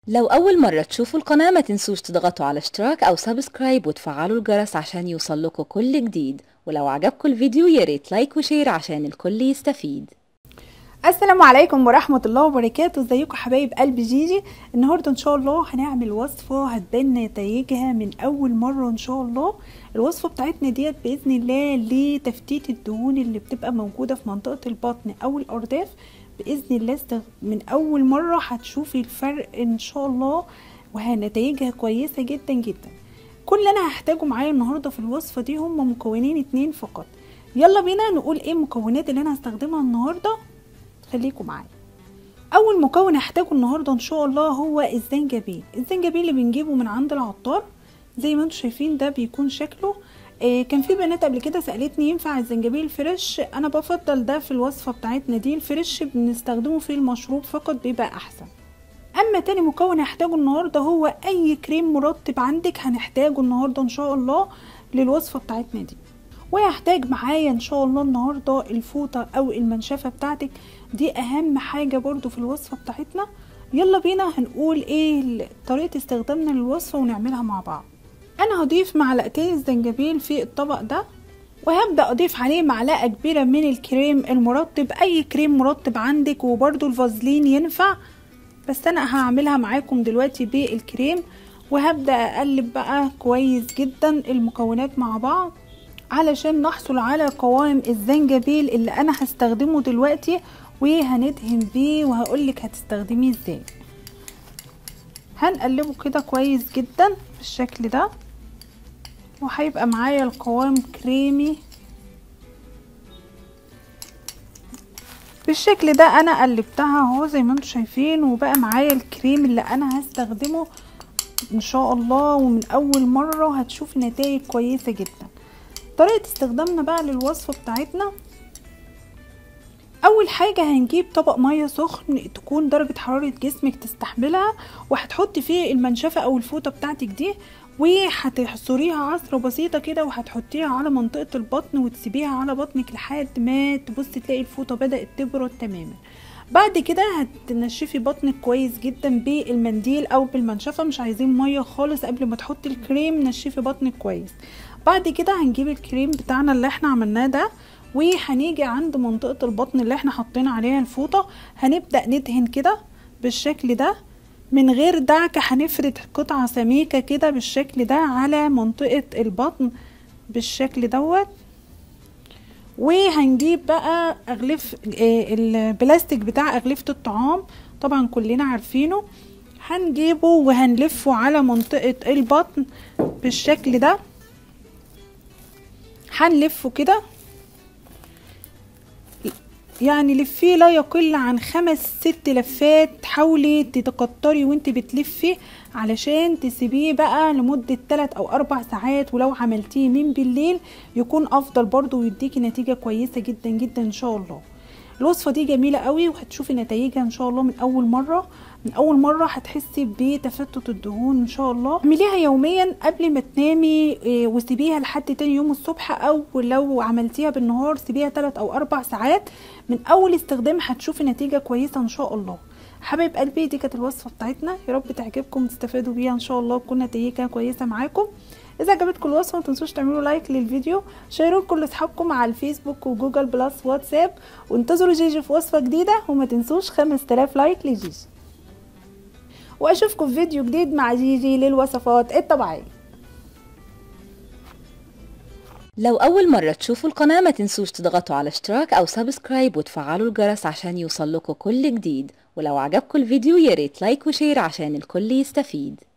لو أول مرة تشوفوا القناة ما تنسوش تضغطوا على اشتراك أو سبسكرايب وتفعلوا الجرس عشان يوصلكوا كل جديد ولو عجبكم الفيديو ياريت لايك وشير عشان الكل يستفيد السلام عليكم ورحمة الله وبركاته ازيكم حبايب قلب جيجي النهاردة ان شاء الله هنعمل وصفة هتبان نتائجها من اول مرة ان شاء الله الوصفة بتاعتنا ديت بإذن الله لتفتيت الدهون اللي بتبقى موجودة في منطقة البطن او الارداف بإذن الله من اول مرة هتشوفي الفرق ان شاء الله وهنتائجها كويسة جدا جدا كل اللي انا هحتاجه معايا النهاردة في الوصفة دي هم مكونين اتنين فقط يلا بينا نقول ايه المكونات اللي انا هستخدمها النهارده خليكم معايا اول مكون هحتاجه النهارده ان شاء الله هو الزنجبيل الزنجبيل اللي بنجيبه من عند العطار زي ما انتم شايفين ده بيكون شكله آه كان في بنات قبل كده سالتني ينفع الزنجبيل فريش انا بفضل ده في الوصفه بتاعتنا دي الفريش بنستخدمه في المشروب فقط بيبقى احسن اما تاني مكون هحتاجه النهارده هو اي كريم مرطب عندك هنحتاجه النهارده ان شاء الله للوصفه بتاعتنا دي وهحتاج معايا ان شاء الله النهارده الفوطه او المنشفه بتاعتك دي اهم حاجه برضو في الوصفه بتاعتنا يلا بينا هنقول ايه طريقه استخدامنا للوصفه ونعملها مع بعض انا هضيف معلقتين الزنجبيل في الطبق ده وهبدا اضيف عليه معلقه كبيره من الكريم المرطب اي كريم مرطب عندك وبرضو الفازلين ينفع بس انا هعملها معاكم دلوقتي بالكريم وهبدا اقلب بقى كويس جدا المكونات مع بعض علشان نحصل على قوام الزنجبيل اللي انا هستخدمه دلوقتي وهندهن بيه وهقولك هتستخدميه ازاي هنقلبه كده كويس جدا بالشكل ده وهيبقى معايا القوام كريمي بالشكل ده انا قلبتها اهو زي ما انتم شايفين وبقى معايا الكريم اللي انا هستخدمه ان شاء الله ومن اول مره هتشوفي نتائج كويسه جدا طريقة استخدامنا بقى للوصفة بتاعتنا اول حاجة هنجيب طبق مية سخن تكون درجة حرارة جسمك تستحملها وهتحطي فيه المنشفة او الفوطة بتاعتك دي وهتحصريها عصرة بسيطة كده وهتحطيها على منطقة البطن وتسيبيها على بطنك لحد ما تبصي تلاقي الفوطة بدأت تبرد تماما بعد كده هتنشفي بطنك كويس جدا بالمنديل او بالمنشفة مش عايزين مية خالص قبل ما تحطي الكريم نشفي بطنك كويس بعد كده هنجيب الكريم بتاعنا اللي احنا عملناه ده وهنيجي عند منطقة البطن اللي احنا حطينا عليها الفوطة هنبدأ ندهن كده بالشكل ده من غير دعكة هنفرد قطعة سميكة كده بالشكل ده على منطقة البطن بالشكل دوت وهنجيب بقى اغلف البلاستيك بتاع اغلفة الطعام طبعا كلنا عارفينه هنجيبه وهنلفه على منطقة البطن بالشكل ده هنلفه كده يعني لفيه لا يقل عن خمس ست لفات حاولي تتكتري وانت بتلفي علشان تسيبيه بقى لمدة 3 او 4 ساعات ولو عملتيه من بالليل يكون افضل برضو ويديكي نتيجة كويسة جدا جدا ان شاء الله الوصفة دي جميلة قوي وهتشوفي نتائجها ان شاء الله من اول مرة من اول مرة هتحسي بتفتت الدهون ان شاء الله اعمليها يوميا قبل ما تنامي وسيبيها لحد تاني يوم الصبح او لو عملتيها بالنهار سيبيها 3 او 4 ساعات من اول استخدام هتشوفي نتيجة كويسة ان شاء الله حبايب قلبي دي كانت الوصفة بتاعتنا يا رب تعجبكم وتستفادوا بيها ان شاء الله تكون نتيجة كويسة معاكم اذا عجبتكم الوصفه ما تنسوش تعملوا لايك للفيديو شيروه لكل اصحابكم على الفيسبوك وجوجل بلس واتساب وانتظروا جيجي في وصفه جديده وما تنسوش 5000 لايك لجيجي واشوفكم في فيديو جديد مع جيجي للوصفات الطبيعيه لو أول مرة تشوفوا القناة ما تنسوش تضغطوا على اشتراك أو سبسكرايب وتفعلوا الجرس عشان يوصلكوا كل جديد ولو عجبكم الفيديو ياريت لايك وشير عشان الكل يستفيد